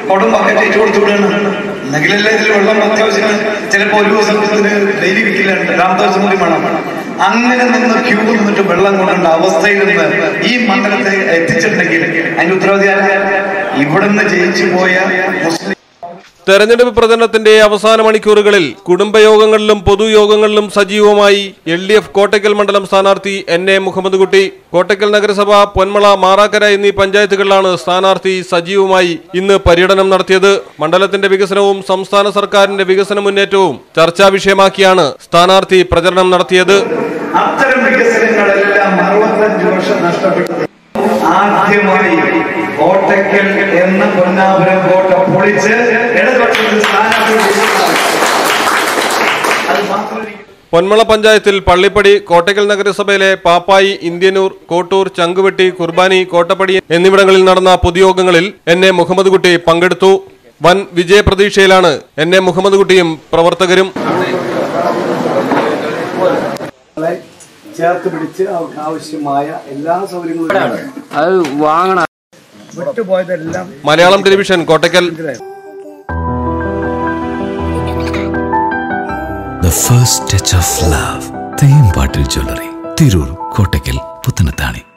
കുടം ബക്കറ്റ് ഏറ്റു കൊടുത്തു വിടുകയാണ് എന്നെങ്കിലല്ലേ ഇതിൽ വെള്ളം അത്യാവശ്യം ചിലപ്പോ ഒരു ദിവസത്തിന് ഡെയിലി വിൽക്കില്ലുണ്ട് രാമദാസ് മുറി വേണം അങ്ങനെ നിന്ന് ക്യൂ നിന്നിട്ട് വെള്ളം കൊണ്ടേണ്ട അവസ്ഥയിൽ നിന്ന് ഈ മണ്ഡലത്തെ എത്തിച്ചിട്ടുണ്ടെങ്കിൽ അതിന്റെ ഉത്തരവാദി ആരാ? ഇവിടുന്ന് ജയിച്ചു പോയ മുസ്ലിം തെരഞ്ഞെടുപ്പ് പ്രചരണത്തിന്റെ അവസാന മണിക്കൂറുകളിൽ കുടുംബയോഗങ്ങളിലും പൊതുയോഗങ്ങളിലും സജീവമായി എൽ ഡി എഫ് കോട്ടയ്ക്കൽ മണ്ഡലം സ്ഥാനാർത്ഥി എൻ എ മുഹമ്മദ് കുട്ടി കോട്ടയ്ക്കൽ നഗരസഭ പൊന്മള മാറാക്കര എന്നീ പഞ്ചായത്തുകളിലാണ് സ്ഥാനാർത്ഥി സജീവമായി ഇന്ന് പര്യടനം നടത്തിയത് മണ്ഡലത്തിന്റെ വികസനവും സംസ്ഥാന സർക്കാരിന്റെ വികസന മുന്നേറ്റവും ചർച്ചാ വിഷയമാക്കിയാണ് സ്ഥാനാർത്ഥി പ്രചരണം നടത്തിയത് അത്തരം വികസനങ്ങളെല്ലാം അറുപത്തഞ്ച് വർഷം നഷ്ടപ്പെട്ടു ആദ്യമായി കോട്ടയ്ക്കൽ എന്ന പൊന്നാപുരം കോട്ട പൊളിച്ച് ഇടതുപക്ഷത്തിൽ സ്ഥാനാർത്ഥി ജയിച്ചതാണ്. അത് മാത്രമല്ല പൊന്മള പഞ്ചായത്തിൽ പള്ളിപ്പടി കോട്ടയ്ക്കൽ നഗരസഭയിലെ പാപ്പായി ഇന്ത്യനൂർ കോട്ടൂർ ചങ്കുവെട്ടി കുർബാനി കോട്ടപ്പടി എന്നിവിടങ്ങളിൽ നടന്ന പൊതുയോഗങ്ങളിൽ എൻ എ മുഹമ്മദ് കുട്ടി പങ്കെടുത്തു വൻ വിജയപ്രതീക്ഷയിലാണ് എൻ എ മുഹമ്മദ് കുട്ടിയും പ്രവർത്തകരും നമ്മളെ ചേർത്ത് പിടിച്ച് അവർക്ക് ആവശ്യമായ എല്ലാ സൗകര്യങ്ങളും അത് വാങ്ങണം വിട്ടുപോയതെല്ലാം Malayalam television Kottakkal The first touch of love. Thembattil jewellery Tirur Kottakkal Puthanathani